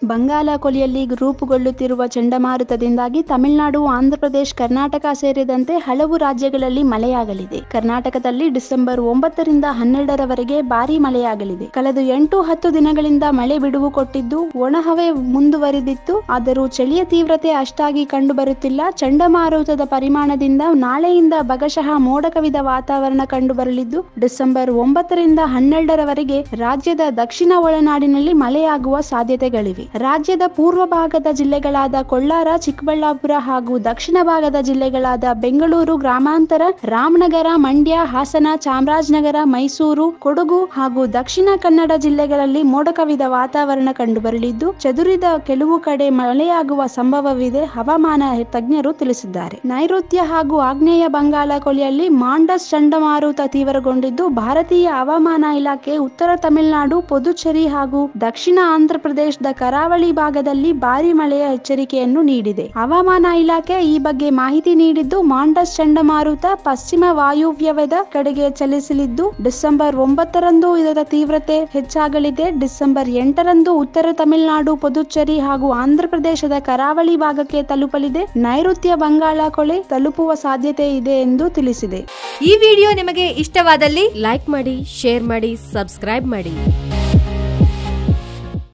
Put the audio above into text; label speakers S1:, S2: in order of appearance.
S1: ಬಂಗಾಳ ಕೊಲ್ಲಿಯಲ್ಲಿ ರೂಪುಗೊಳ್ಳುತ್ತಿರುವ ಚಂಡಮಾರುತದಿಂದಾಗಿ ತಮಿಳುನಾಡು ಆಂಧ್ರಪ್ರದೇಶ ಕರ್ನಾಟಕ ಸೇರಿದಂತೆ ಹಲವು ರಾಜ್ಯಗಳಲ್ಲಿ ಮಳೆಯಾಗಲಿದೆ ಕರ್ನಾಟಕದಲ್ಲಿ ಡಿಸೆಂಬರ್ ಒಂಬತ್ತರಿಂದ ಹನ್ನೆರಡರವರೆಗೆ ಭಾರೀ ಮಳೆಯಾಗಲಿದೆ ಕಳೆದ ಎಂಟು ಹತ್ತು ದಿನಗಳಿಂದ ಮಳೆ ಬಿಡುವು ಕೊಟ್ಟಿದ್ದು ಒಣಹವೆ ಮುಂದುವರಿದಿತ್ತು ಆದರೂ ಚಳಿಯ ತೀವ್ರತೆ ಅಷ್ಟಾಗಿ ಕಂಡುಬರುತ್ತಿಲ್ಲ ಚಂಡಮಾರುತದ ಪರಿಮಾಣದಿಂದ ನಾಳೆಯಿಂದ ಭಾಗಶಃ ಮೋಡ ಕವಿದ ವಾತಾವರಣ ಕಂಡುಬರಲಿದ್ದು ಡಿಸೆಂಬರ್ ಒಂಬತ್ತರಿಂದ ಹನ್ನೆರಡರವರೆಗೆ ರಾಜ್ಯದ ದಕ್ಷಿಣ ಒಳನಾಡಿನಲ್ಲಿ ಮಳೆಯಾಗುವ ಸಾಧ್ಯತೆಗಳಿವೆ ರಾಜ್ಯದ ಪೂರ್ವ ಭಾಗದ ಜಿಲ್ಲೆಗಳಾದ ಕೊಳ್ಳಾರ ಚಿಕ್ಕಬಳ್ಳಾಪುರ ಹಾಗೂ ದಕ್ಷಿಣ ಭಾಗದ ಜಿಲ್ಲೆಗಳಾದ ಬೆಂಗಳೂರು ಗ್ರಾಮಾಂತರ ರಾಮನಗರ ಮಂಡ್ಯ ಹಾಸನ ಚಾಮರಾಜನಗರ ಮೈಸೂರು ಕೊಡಗು ಹಾಗೂ ದಕ್ಷಿಣ ಕನ್ನಡ ಜಿಲ್ಲೆಗಳಲ್ಲಿ ಮೋಡ ಕವಿದ ವಾತಾವರಣ ಕಂಡುಬರಲಿದ್ದು ಚದುರಿದ ಕೆಲವು ಕಡೆ ಮಳೆಯಾಗುವ ಸಂಭವವಿದೆ ಹವಾಮಾನ ತಜ್ಞರು ತಿಳಿಸಿದ್ದಾರೆ ನೈಋತ್ಯ ಹಾಗೂ ಆಗ್ನೇಯ ಬಂಗಾಳ ಕೊಲ್ಲಿಯಲ್ಲಿ ಮಾಂಡಸ್ ಚಂಡಮಾರುತ ತೀವ್ರಗೊಂಡಿದ್ದು ಭಾರತೀಯ ಹವಾಮಾನ ಇಲಾಖೆ ಉತ್ತರ ತಮಿಳುನಾಡು ಪುದುಚೇರಿ ಹಾಗೂ ದಕ್ಷಿಣ ಆಂಧ್ರ ಪ್ರದೇಶದ ಕರಾವಳಿ ಭಾಗದಲ್ಲಿ ಭಾರಿ ಮಳೆಯ ಎಚ್ಚರಿಕೆಯನ್ನು ನೀಡಿದೆ ಹವಾಮಾನ ಇಲಾಖೆ ಈ ಬಗ್ಗೆ ಮಾಹಿತಿ ನೀಡಿದ್ದು ಮಾಂಡಸ್ ಚಂಡಮಾರುತ ಪಶ್ಚಿಮ ವಾಯುವ್ಯದ ಕಡೆಗೆ ಚಲಿಸಲಿದ್ದು ಡಿಸೆಂಬರ್ ಒಂಬತ್ತರಂದು ಇದರ ತೀವ್ರತೆ ಹೆಚ್ಚಾಗಲಿದೆ ಡಿಸೆಂಬರ್ ಎಂಟರಂದು ಉತ್ತರ ತಮಿಳುನಾಡು ಪುದುಚೇರಿ ಹಾಗೂ ಆಂಧ್ರ ಪ್ರದೇಶದ ಕರಾವಳಿ ಭಾಗಕ್ಕೆ ತಲುಪಲಿದೆ ನೈಋತ್ಯ ಬಂಗಾಳ ಕೊಳೆ ತಲುಪುವ ಸಾಧ್ಯತೆ ಇದೆ ಎಂದು ತಿಳಿಸಿದೆ
S2: ಈ ವಿಡಿಯೋ ನಿಮಗೆ ಇಷ್ಟವಾದಲ್ಲಿ
S3: ಲೈಕ್ ಮಾಡಿ ಶೇರ್ ಮಾಡಿ ಸಬ್ಸ್ಕ್ರೈಬ್ ಮಾಡಿ